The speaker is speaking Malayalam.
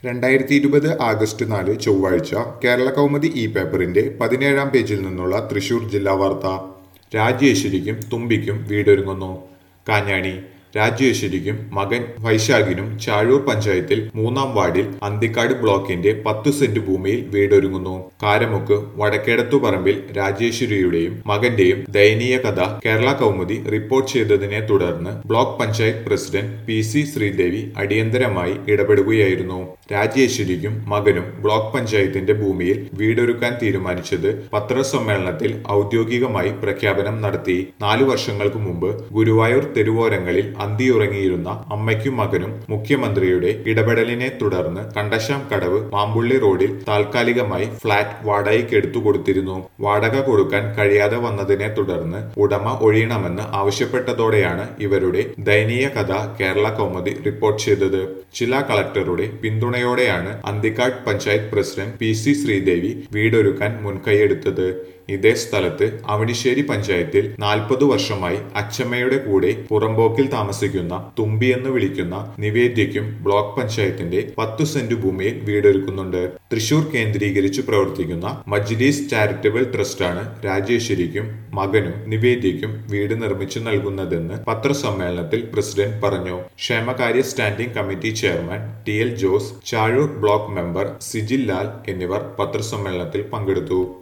രണ്ടായിരത്തി ഇരുപത് ആഗസ്റ്റ് നാല് ചൊവ്വാഴ്ച കേരള കൗമുദി ഇ പേപ്പറിന്റെ പതിനേഴാം പേജിൽ നിന്നുള്ള തൃശൂർ ജില്ലാ വാർത്ത രാജേശ്വരിക്കും തുമ്പിക്കും വീടൊരുങ്ങുന്നു കാഞ്ഞാണി രാജേശ്വരിക്കും മകൻ വൈശാഖിനും ചാഴൂർ പഞ്ചായത്തിൽ മൂന്നാം വാർഡിൽ അന്തിക്കാട് ബ്ലോക്കിന്റെ പത്തു സെന്റ് ഭൂമിയിൽ വീടൊരുങ്ങുന്നു കാരമുക്ക് വടക്കേടത്തു പറമ്പിൽ രാജേശ്വരിയുടെയും മകന്റെയും ദയനീയ കഥ കേരള കൗമുദി റിപ്പോർട്ട് ചെയ്തതിനെ തുടർന്ന് block panchayat president P C Sreedevi അടിയന്തരമായി ഇടപെടുകയായിരുന്നു രാജേശ്വരിക്കും മകനും ബ്ലോക്ക് പഞ്ചായത്തിന്റെ ഭൂമിയിൽ വീടൊരുക്കാൻ തീരുമാനിച്ചത് പത്രസമ്മേളനത്തിൽ ഔദ്യോഗികമായി പ്രഖ്യാപനം നടത്തി നാലു വർഷങ്ങൾക്ക് മുമ്പ് ഗുരുവായൂർ തെരുവോരങ്ങളിൽ അന്തിയുറങ്ങിയിരുന്ന അമ്മയ്ക്കും മകനും മുഖ്യമന്ത്രിയുടെ ഇടപെടലിനെ തുടർന്ന് കണ്ടശാം കടവ് മാമ്പുള്ളി റോഡിൽ താൽക്കാലികമായി ഫ്ളാറ്റ് വാടകയ്ക്ക് എടുത്തു കൊടുത്തിരുന്നു വാടക കൊടുക്കാൻ കഴിയാതെ വന്നതിനെ തുടർന്ന് ഉടമ ഒഴിയണമെന്ന് ആവശ്യപ്പെട്ടതോടെയാണ് ഇവരുടെ ദയനീയ കഥ കേരള കൗമുദി റിപ്പോർട്ട് ചെയ്തത് ജില്ലാ കളക്ടറുടെ പിന്തുണയോടെയാണ് Anthikad panchayat president P C Sreedevi വീടൊരുക്കാൻ മുൻകൈയെടുത്തത് ഇതേ സ്ഥലത്ത് അവണിശ്ശേരി പഞ്ചായത്തിൽ നാൽപ്പത് വർഷമായി അച്ചമ്മയുടെ കൂടെ പുറമ്പോക്കിൽ താമസിക്കുന്ന തുമ്പി എന്ന് വിളിക്കുന്ന നിവേദ്യയ്ക്കും ബ്ലോക്ക് പഞ്ചായത്തിന്റെ പത്തു സെന്റ് ഭൂമിയിൽ വീടൊരുക്കുന്നുണ്ട് തൃശൂർ കേന്ദ്രീകരിച്ച് പ്രവർത്തിക്കുന്ന മജ്ലിസ് ചാരിറ്റബിൾ ട്രസ്റ്റാണ് രാജേശ്വരിക്കും മകനും നിവേദ്യയ്ക്കും വീട് നിർമ്മിച്ചു നൽകുന്നതെന്ന് പത്രസമ്മേളനത്തിൽ പ്രസിഡന്റ് പറഞ്ഞു ക്ഷേമകാര്യ standing committee chairman T L Jose Chazhur block member Sijil Lal എന്നിവർ പത്രസമ്മേളനത്തിൽ പങ്കെടുത്തു